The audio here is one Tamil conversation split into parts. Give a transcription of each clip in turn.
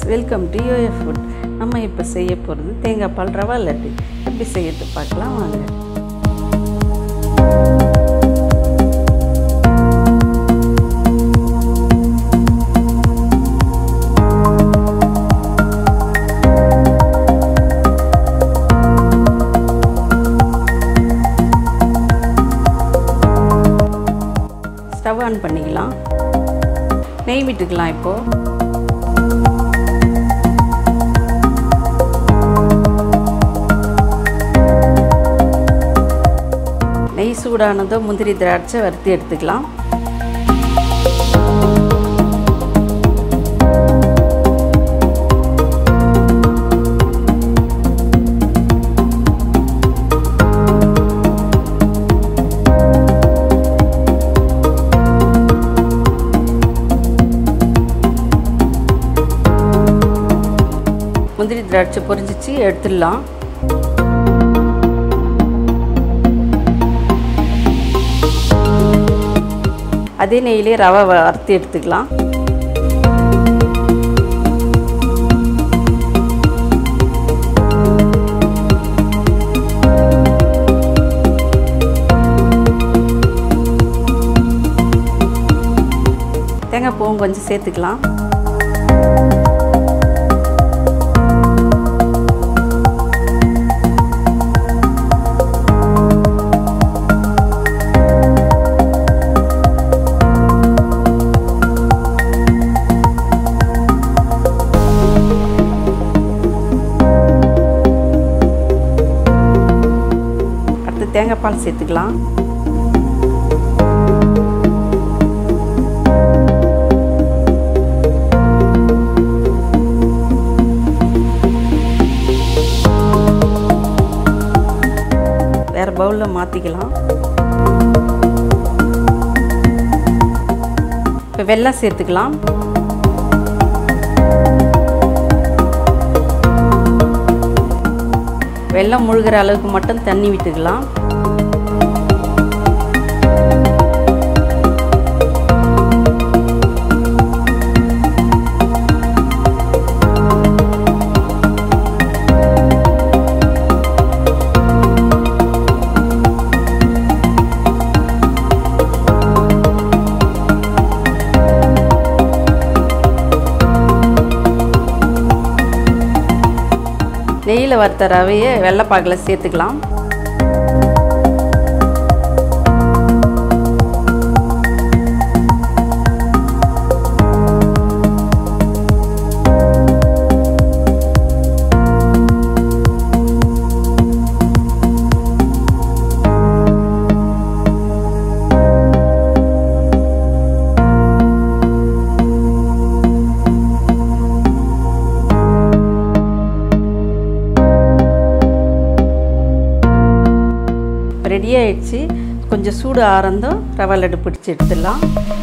வெல்கம் டு யோஎஃப் ஃபுட் நம்ம இப்போ செய்ய போகிறது தேங்காய் பால் ரவா லட்டு எப்படி செய்யறது பார்க்கலாம் வாங்க ஸ்டவ் ஆன் பண்ணிக்கலாம் நெய் விட்டுக்கலாம் இப்போது நெய் சூடானதும் முந்திரி திராட்சை வறுத்து எடுத்துக்கலாம் முந்திரி திராட்சை பொரிஞ்சிச்சு எடுத்துடலாம் அதே நெய்யிலே ரவை வறுத்து எடுத்துக்கலாம் தேங்காய் பூவும் கொஞ்சம் சேர்த்துக்கலாம் அடுத்து தேங்காய் பால் சேர்த்துக்கலாம் வேறு பவுலில் மாற்றிக்கலாம் இப்போ வெல்லம் சேர்த்துக்கலாம் வெள்ளம் முழுகிற அளவுக்கு மட்டும் தண்ணி விட்டுக்கலாம் நெய்யில் வறுத்த ரவையை வெள்ளைப்பாக்கில் சேர்த்துக்கலாம் ரெடி ஆயிடுச்சு கொஞ்சம் சூடு ஆறந்தும் ரவை லட்டு பிடிச்சி எடுத்துடலாம்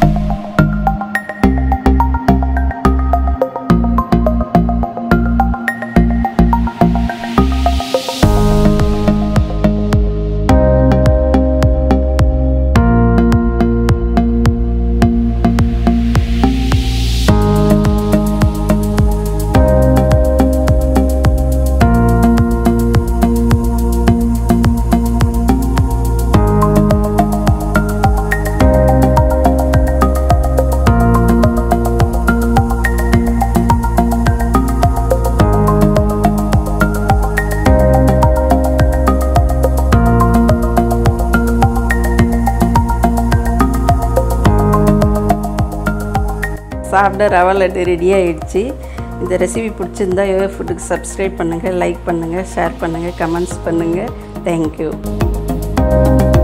சாப்பிட ரவா லட்டு ரெடி ஆகிடுச்சு இந்த ரெசிபி பிடிச்சிருந்தா யோகா ஃபுட்டுக்கு சப்ஸ்கிரைப் பண்ணுங்கள் லைக் பண்ணுங்கள் ஷேர் பண்ணுங்கள் கமெண்ட்ஸ் பண்ணுங்கள் தேங்க்யூ